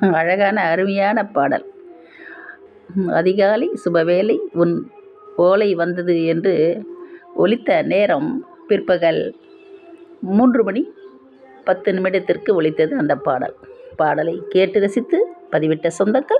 அழகான அருமையான பாடல் அதிகாலை சுபவேளை உன் ஓலை வந்தது என்று ஒலித்த நேரம் பிற்பகல் மூன்று மணி பத்து நிமிடத்திற்கு ஒலித்தது அந்த பாடல் பாடலை கேட்டு ரசித்து பதிவிட்ட சொந்தக்கள்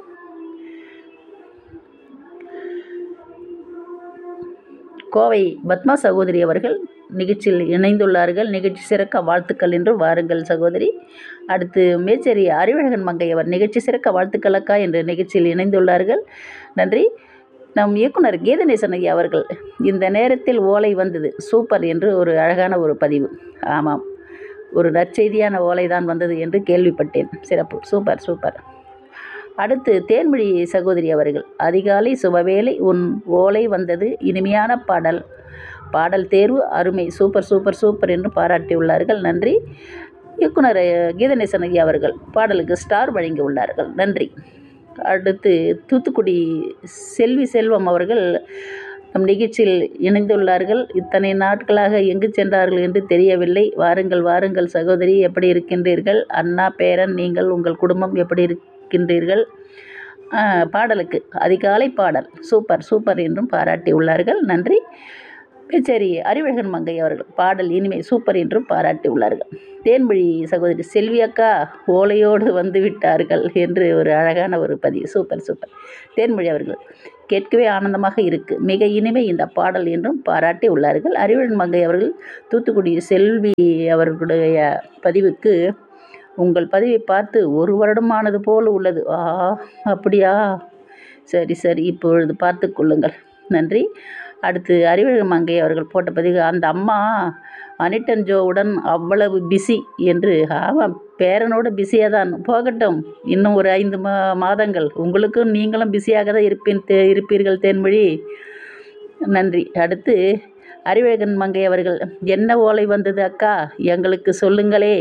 கோவை பத்மா சகோதரி அவர்கள் நிகழ்ச்சியில் இணைந்துள்ளார்கள் நிகழ்ச்சி சிறக்க வாழ்த்துக்கள் என்று வாருங்கள் சகோதரி அடுத்து மேச்சேரி அறிவழகன் மங்கை அவர் நிகழ்ச்சி சிறக்க வாழ்த்துக்கள் அக்கா என்று நிகழ்ச்சியில் இணைந்துள்ளார்கள் நன்றி நம் இயக்குனர் கீதநேசன் ஐயா அவர்கள் இந்த நேரத்தில் ஓலை வந்தது சூப்பர் என்று ஒரு அழகான ஒரு பதிவு ஆமாம் ஒரு நற்செய்தியான ஓலை தான் வந்தது என்று கேள்விப்பட்டேன் சிறப்பு சூப்பர் சூப்பர் அடுத்து தேன்மொழி சகோதரி அவர்கள் அதிகாலை சுபவேளை உன் ஓலை வந்தது இனிமையான பாடல் பாடல் தேர்வு அருமை சூப்பர் சூப்பர் சூப்பர் என்று பாராட்டியுள்ளார்கள் நன்றி இயக்குனர் கீதநேசன் ஐயா அவர்கள் பாடலுக்கு ஸ்டார் வழங்கி உள்ளார்கள் நன்றி அடுத்து தூத்துக்குடி செல்வி செல்வம் அவர்கள் நம் நிகழ்ச்சியில் இணைந்துள்ளார்கள் இத்தனை நாட்களாக எங்கு சென்றார்கள் என்று தெரியவில்லை வாருங்கள் வாருங்கள் சகோதரி எப்படி இருக்கின்றீர்கள் அண்ணா பேரன் நீங்கள் உங்கள் குடும்பம் எப்படி இருக்கின்றீர்கள் பாடலுக்கு அதிகாலை பாடல் சூப்பர் சூப்பர் என்றும் பாராட்டி உள்ளார்கள் நன்றி சரி அறிவழகன் மங்கை அவர்கள் பாடல் இனிமை சூப்பர் என்றும் பாராட்டி உள்ளார்கள் தேன்மொழி சகோதரி செல்வி அக்கா ஓலையோடு வந்து விட்டார்கள் என்று ஒரு அழகான ஒரு பதிவு சூப்பர் சூப்பர் தேன்மொழி அவர்கள் கேட்கவே ஆனந்தமாக இருக்கு மிக இனிமை இந்த பாடல் என்றும் பாராட்டி உள்ளார்கள் அறிவழகன் மங்கை அவர்கள் தூத்துக்குடி செல்வி அவர்களுடைய பதிவுக்கு உங்கள் பதிவை பார்த்து ஒரு வருடமானது போல் உள்ளது ஆ அப்படியா சரி சரி இப்பொழுது பார்த்து கொள்ளுங்கள் நன்றி அடுத்து அறிவழகு மங்கை அவர்கள் போட்ட பதிவு அந்த அம்மா அனிட்டன் ஜோவுடன் அவ்வளவு பிஸி என்று ஆமாம் பேரனோட பிஸியாக தான் போகட்டும் இன்னும் ஒரு ஐந்து மா மாதங்கள் உங்களுக்கும் நீங்களும் பிஸியாக தான் இருப்பின் தே இருப்பீர்கள் தேன்மொழி நன்றி அடுத்து அறிவழகன் மங்கை அவர்கள் என்ன ஓலை வந்தது அக்கா எங்களுக்கு சொல்லுங்களே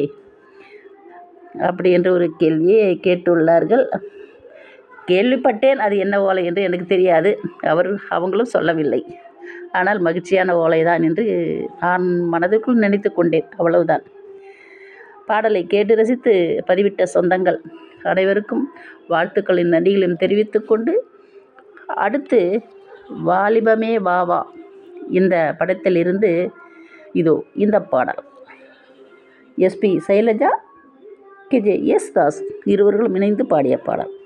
அப்படி என்று ஒரு கேள்வியை கேட்டுள்ளார்கள் கேள்விப்பட்டேன் அது என்ன ஓலை என்று எனக்கு தெரியாது அவர் அவங்களும் சொல்லவில்லை ஆனால் மகிழ்ச்சியான ஓலை தான் என்று நான் மனதுக்குள் நினைத்து கொண்டேன் அவ்வளவுதான் பாடலை கேட்டு ரசித்து பதிவிட்ட சொந்தங்கள் அனைவருக்கும் வாழ்த்துக்களின் நன்றிகளையும் தெரிவித்து கொண்டு அடுத்து வாலிபமே வா வா இந்த படத்திலிருந்து இதோ இந்த பாடல் S P Sailaja K J Yesudas இருவர்களும் இணைந்து பாடிய பாடல்